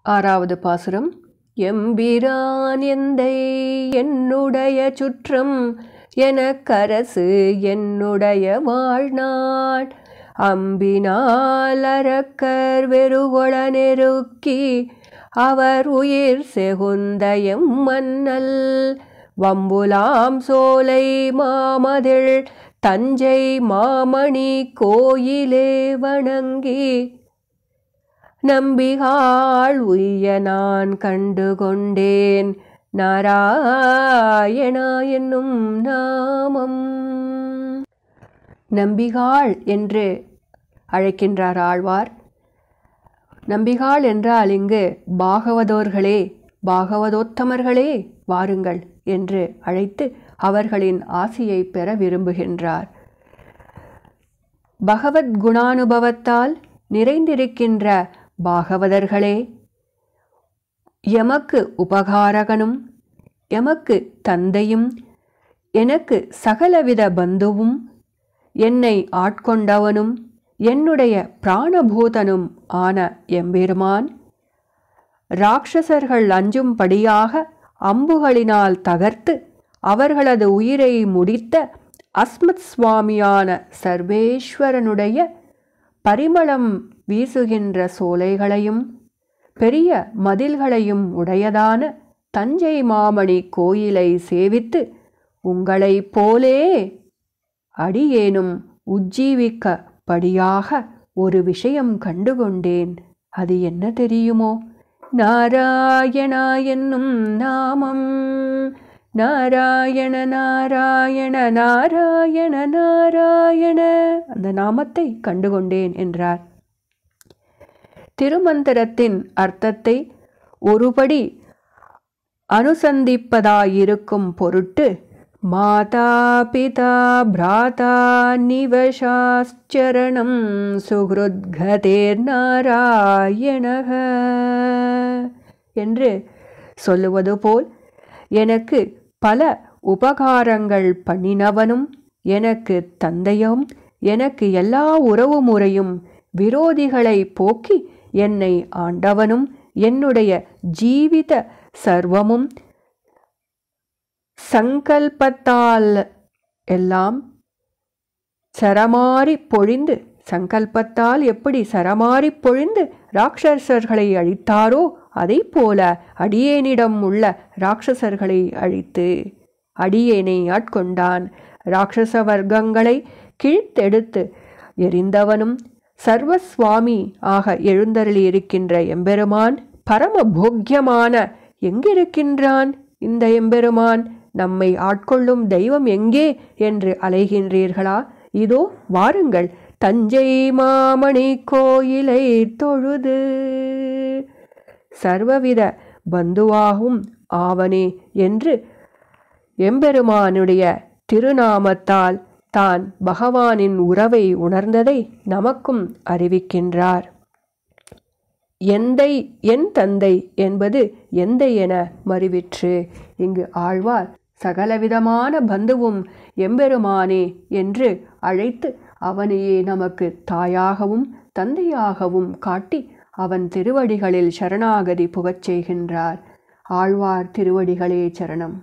ஆறாவது பாசுரம் எம்பிரான் எந்தை என்னுடைய சுற்றம் எனக்கரசு என்னுடைய வாழ்நாள் அம்பினால் அரக்கர் வெறுகொள நெருக்கி அவர் உயிர் செகுந்தயம் மன்னல் வம்புலாம் சோலை மாமதிள் தஞ்சை மாமணி கோயிலே வணங்கி நம்பிகாள் உய்ய நான் கண்டு கொண்டேன் நாராயணா என்னும் நாமம் நம்பிகாள் என்று அழைக்கின்றார் ஆழ்வார் நம்பிகாள் என்றால் இங்கு பாகவதோர்களே பாகவதோத்தமர்களே வாருங்கள் என்று அழைத்து அவர்களின் ஆசியை பெற விரும்புகின்றார் பகவத் குணானுபவத்தால் நிறைந்திருக்கின்ற பாகவதர்களே எமக்கு உபகாரகனும் எமக்கு தந்தையும் எனக்கு சகலவித பந்துவும் என்னை ஆட்கொண்டவனும் என்னுடைய பிராணபூதனும் ஆன எம்பெருமான் ராட்சசர்கள் அஞ்சும்படியாக அம்புகளினால் தகர்த்து அவர்களது உயிரை முடித்த அஸ்மத் சுவாமியான சர்வேஸ்வரனுடைய பரிமளம் வீசுகின்ற சோலைகளையும் பெரிய மதில்களையும் உடையதான தஞ்சை மாமணி கோயிலை சேவித்து உங்களைப் போலே அடியேனும் உஜ்ஜீவிக்கப்படியாக ஒரு விஷயம் கண்டுகொண்டேன் அது என்ன தெரியுமோ நாராயணா என்னும் நாமம் நாராயண நாராயண நாராயண நாராயண அந்த நாமத்தை கண்டுகொண்டேன் என்றார் திருமந்திரத்தின் அர்த்தத்தை ஒருபடி அனுசந்திப்பதாயிருக்கும் பொருட்டு மாதா பிதா பிராதா நிவசாச்சரணம் சுஹ்ருத்கதேர் நாராயணக என்று சொல்லுவது போல் எனக்கு பல உபகாரங்கள் பண்ணினவனும் எனக்கு தந்தையும் எனக்கு எல்லா உறவு முறையும் விரோதிகளை போக்கி என்னை ஆண்டவனும் என்னுடைய ஜீவித சர்வமும் சங்கல்பத்தால் எல்லாம் சரமாரி பொழிந்து சங்கல்பத்தால் எப்படி சரமாரி பொழிந்து ராட்சசர்களை அழித்தாரோ அதை போல அடியேனிடம் உள்ள ராட்சசர்களை அழித்து அடியேனை ஆட்கொண்டான் ராட்சச வர்க்கங்களை கிழித்தெடுத்து எரிந்தவனும் சர்வஸ்வாமி ஆக எழுந்தருளியிருக்கின்ற எம்பெருமான் பரம போக்கியமான எங்கிருக்கின்றான் இந்த எம்பெருமான் நம்மை ஆட்கொள்ளும் தெய்வம் எங்கே என்று அலைகின்றீர்களா இதோ வாருங்கள் தஞ்சை மாமணி கோயிலை தொழுது சர்வவித பந்துவாகும் ஆவனே என்று எம்பெருமானுடைய திருநாமத்தால் தான் பகவானின் உறவை உணர்ந்ததை நமக்கும் அறிவிக்கின்றார் எந்தை என் தந்தை என்பது எந்தை என மறிவிற்று இங்கு ஆழ்வார் சகலவிதமான பந்துவும் எம்பெருமானே என்று அழைத்து அவனையே நமக்கு தாயாகவும் தந்தையாகவும் காட்டி அவன் திருவடிகளில் சரணாகதி புகச் செய்கின்றார் ஆழ்வார் திருவடிகளே சரணம்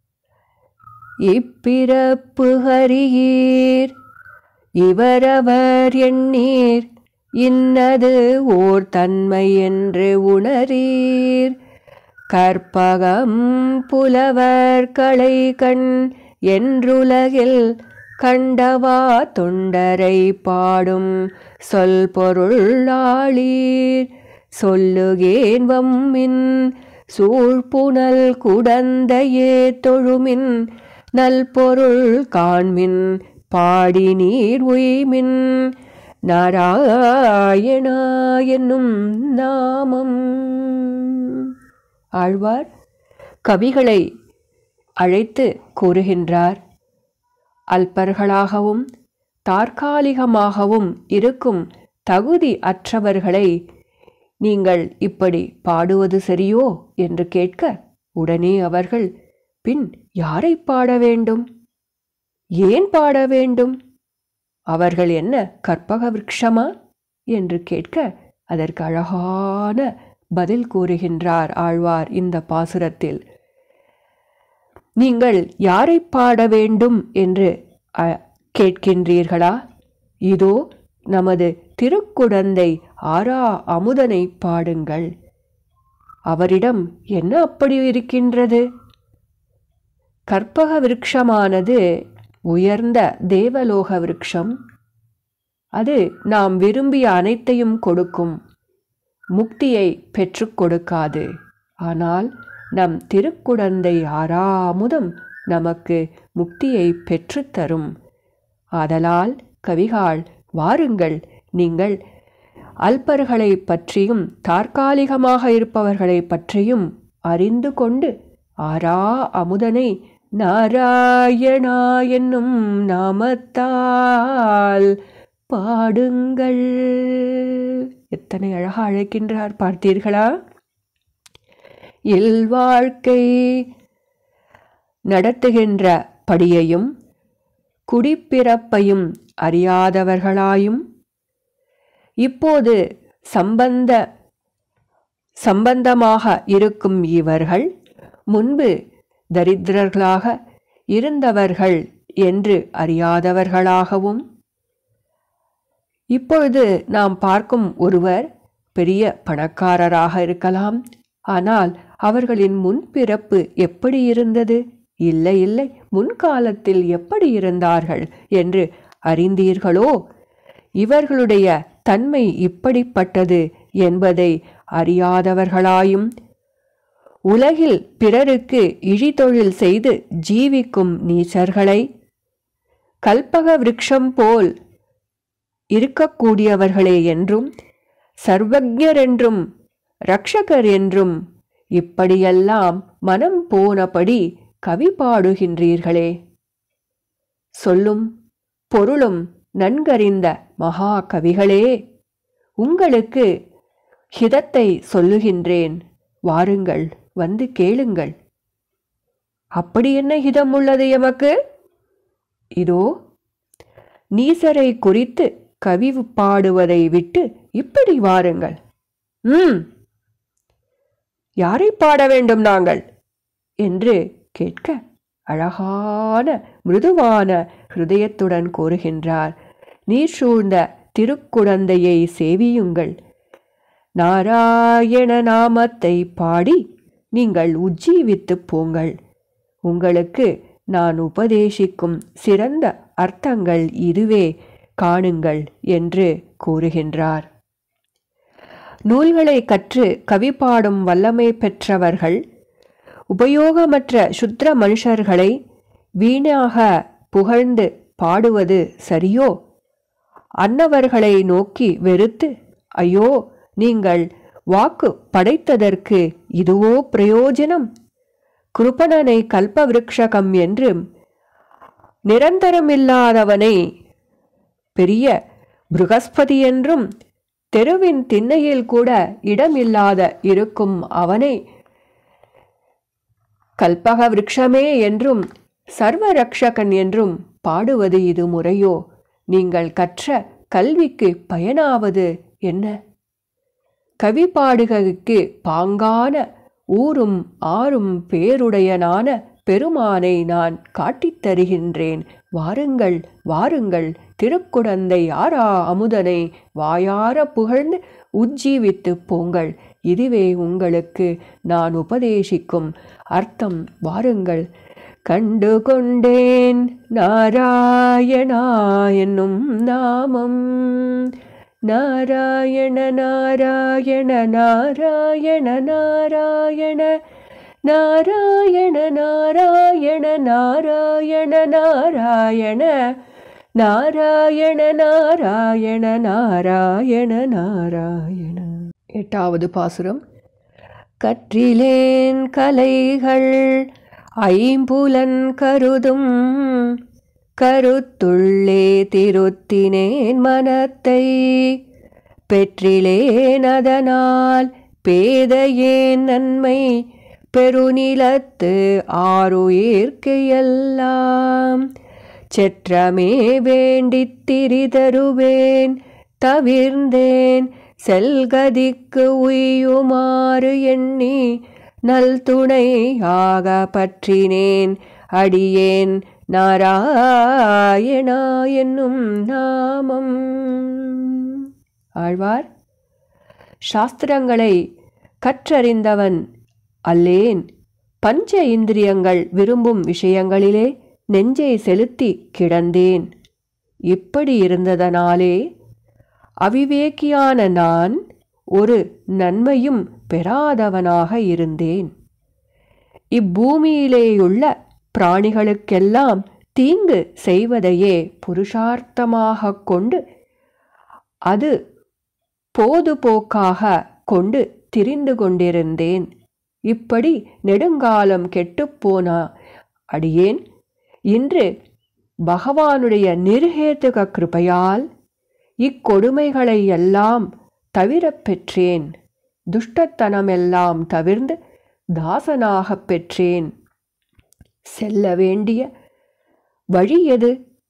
இப்பிறப்பு ஹரியீர் இவரவர் எண்ணீர் இன்னது ஓர் தன்மை என்று உணரீர் கற்பகம் புலவர் களை கண் என்றுலகில் கண்டவா தொண்டரை பாடும் சொல் பொருளாளீர் சொல்லுகேன் வம்மின் சூழ்புனல் குடந்தையே தொழுமின் நல்பொருள் காண்மின் பாடி நீர் உய்மின் நாராயணா என்னும் நாமம் ஆழ்வார் கவிகளை அழைத்து கூறுகின்றார் அல்பர்களாகவும் தற்காலிகமாகவும் இருக்கும் தகுதி அற்றவர்களை நீங்கள் இப்படி பாடுவது சரியோ என்று கேட்க உடனே அவர்கள் பின் யாரை பாட வேண்டும் ஏன் பாட வேண்டும் அவர்கள் என்ன கற்பக விருட்சமா என்று கேட்க அதற்கு அழகான பதில் கூறுகின்றார் ஆழ்வார் இந்த பாசுரத்தில் நீங்கள் யாரை பாட வேண்டும் என்று அ, கேட்கின்றீர்களா இதோ நமது திருக்குடந்தை ஆரா அமுதனை பாடுங்கள் அவரிடம் என்ன அப்படி இருக்கின்றது கற்பக விருட்சமானது உயர்ந்த தேவலோக விருட்சம் அது நாம் விரும்பிய அனைத்தையும் கொடுக்கும் முக்தியை பெற்றுக் கொடுக்காது ஆனால் நம் திருக்குடந்தை ஆறாமுதம் நமக்கு முக்தியை பெற்றுத்தரும் ஆதலால் கவிகாள் வாருங்கள் நீங்கள் அல்பர்களை பற்றியும் தற்காலிகமாக இருப்பவர்களை பற்றியும் அறிந்து கொண்டு ஆரா அமுதனை நாராயணா என்னும் நாமத்தால் பாடுங்கள் எத்தனை அழகா அழைக்கின்றார் பார்த்தீர்களா இல்வாழ்க்கை நடத்துகின்ற படியையும் குடிப்பிறப்பையும் அறியாதவர்களாயும் இப்போது சம்பந்த சம்பந்தமாக இருக்கும் இவர்கள் முன்பு தரித்திரர்களாக இருந்தவர்கள் என்று அறியாதவர்களாகவும் இப்பொழுது நாம் பார்க்கும் ஒருவர் பெரிய பணக்காரராக இருக்கலாம் ஆனால் அவர்களின் முன்பிறப்பு எப்படி இருந்தது இல்லை இல்லை முன்காலத்தில் எப்படி இருந்தார்கள் என்று அறிந்தீர்களோ இவர்களுடைய தன்மை இப்படிப்பட்டது என்பதை அறியாதவர்களாயும் உலகில் பிறருக்கு இழிதொழில் செய்து ஜீவிக்கும் நீச்சர்களை கல்பக விருட்சம் போல் இருக்கக்கூடியவர்களே என்றும் சர்வஜர் என்றும் ரக்ஷகர் என்றும் இப்படியெல்லாம் மனம் போனபடி கவி பாடுகின்றீர்களே சொல்லும் பொருளும் நன்கறிந்த மகா கவிகளே உங்களுக்கு ஹிதத்தை சொல்லுகின்றேன் வாருங்கள் வந்து கேளுங்கள் அப்படி என்ன ஹிதம் உள்ளது எமக்கு இதோ நீசரை குறித்து கவி பாடுவதை விட்டு இப்படி வாருங்கள் ம் யாரை பாட வேண்டும் நாங்கள் என்று கேட்க அழகான மிருதுவான ஹிருதயத்துடன் கூறுகின்றார் நீர் சூழ்ந்த திருக்குழந்தையை சேவியுங்கள் நாராயண நாமத்தை பாடி நீங்கள் உஜ்ஜீவித்து போங்கள் உங்களுக்கு நான் உபதேசிக்கும் சிறந்த அர்த்தங்கள் இதுவே காணுங்கள் என்று கூறுகின்றார் நூல்களை கற்று கவி பாடும் வல்லமை பெற்றவர்கள் உபயோகமற்ற சுத்திர மனுஷர்களை வீணாக புகழ்ந்து பாடுவது சரியோ அன்னவர்களை நோக்கி வெறுத்து ஐயோ நீங்கள் வாக்கு படைத்ததற்கு இதுவோ பிரயோஜனம் கிருபணனை கல்பவிருக்ஷகம் என்று நிரந்தரமில்லாதவனை பெரிய பிருகஸ்பதி என்றும் தெருவின் திண்ணையில் கூட இடமில்லாத இருக்கும் அவனை கல்பக விருட்சமே என்றும் சர்வ ரக்ஷகன் என்றும் பாடுவது இது முறையோ நீங்கள் கற்ற கல்விக்கு பயனாவது என்ன கவி பாடுகைக்கு பாங்கான ஊரும் ஆறும் பேருடையனான பெருமானை நான் காட்டித் தருகின்றேன் வாருங்கள் வாருங்கள் திருக்குடந்தை ஆரா அமுதனை வாயார புகழ்ந்து உஜ்ஜீவித்து போங்கள் இதுவே உங்களுக்கு நான் உபதேசிக்கும் அர்த்தம் வாருங்கள் கண்டு கொண்டேன் நாராயணா என்னும் நாமம் நாராயண நாராயண நாராயண நாராயண நாராயண நாராயண நாராயண நாராயண நாராயண நாராயண நாராயண நாராயண எட்டாவது பாசுரம் கற்றிலேன் கலைகள் ஐம்புலன் கருதும் கருத்துள்ளே திருத்தினேன் மனத்தை பெற்றிலேன் அதனால் பேதையேன் நன்மை பெருநிலத்து ஆறுயிர்க்கு எல்லாம் செற்றமே வேண்டித் திரிதருவேன் தவிர்ந்தேன் செல்கதிக்கு உய்யுமாறு எண்ணி நல் துணையாக பற்றினேன் அடியேன் நாராயணா என்னும் நாமம் ஆழ்வார் சாஸ்திரங்களை கற்றறிந்தவன் அல்லேன் பஞ்ச இந்திரியங்கள் விரும்பும் விஷயங்களிலே நெஞ்சை செலுத்தி கிடந்தேன் இப்படி இருந்ததனாலே அவிவேக்கியான நான் ஒரு நன்மையும் பெறாதவனாக இருந்தேன் இப்பூமியிலேயுள்ள பிராணிகளுக்கெல்லாம் தீங்கு செய்வதையே புருஷார்த்தமாக கொண்டு அது போதுபோக்காக கொண்டு திரிந்து கொண்டிருந்தேன் இப்படி நெடுங்காலம் கெட்டுப்போன அடியேன் இன்று பகவானுடைய நிர்ஹேத்துக கிருபையால் இக்கொடுமைகளை எல்லாம் தவிரப் பெற்றேன் துஷ்டத்தனமெல்லாம் தவிர்ந்து தாசனாகப் பெற்றேன் செல்ல வேண்டிய வழி எது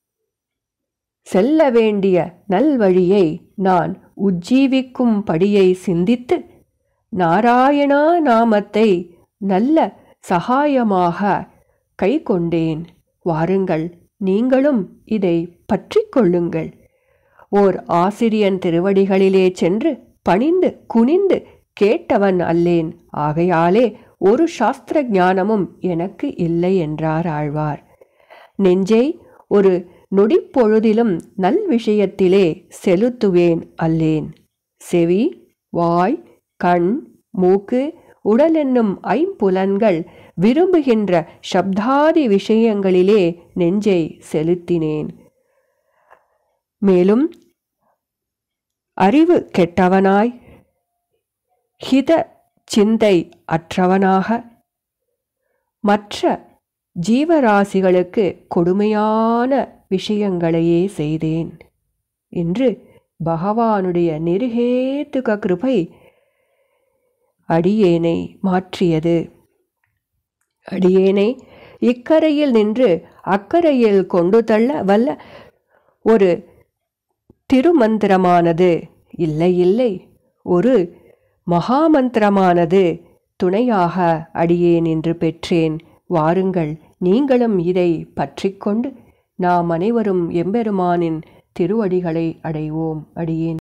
செல்ல வேண்டிய நல்வழியை நான் உஜ்ஜீவிக்கும் படியை சிந்தித்து நாராயணா நாமத்தை நல்ல சகாயமாக கை கொண்டேன் வாருங்கள் நீங்களும் இதை பற்றிக் கொள்ளுங்கள் ஓர் ஆசிரியன் திருவடிகளிலே சென்று பணிந்து குனிந்து கேட்டவன் அல்லேன் ஆகையாலே ஒரு சாஸ்திர ஞானமும் எனக்கு இல்லை என்றார் ஆழ்வார் நெஞ்சை ஒரு நொடிப்பொழுதிலும் நல் விஷயத்திலே செலுத்துவேன் அல்லேன் செவி வாய் கண் மூக்கு உடல் என்னும் ஐம்புலன்கள் விரும்புகின்ற சப்தாதி விஷயங்களிலே நெஞ்சை செலுத்தினேன் மேலும் அறிவு கெட்டவனாய் ஹித சிந்தை அற்றவனாக மற்ற ஜீவராசிகளுக்கு கொடுமையான விஷயங்களையே செய்தேன் என்று பகவானுடைய நிருகேத்துக கிருபை அடியேனை மாற்றியது அடியேனை இக்கரையில் நின்று அக்கரையில் கொண்டு தள்ள வல்ல ஒரு திருமந்திரமானது இல்லை இல்லை ஒரு மகாமந்திரமானது துணையாக அடியேன் என்று பெற்றேன் வாருங்கள் நீங்களும் இதை பற்றிக்கொண்டு நாம் அனைவரும் எம்பெருமானின் திருவடிகளை அடைவோம் அடியேன்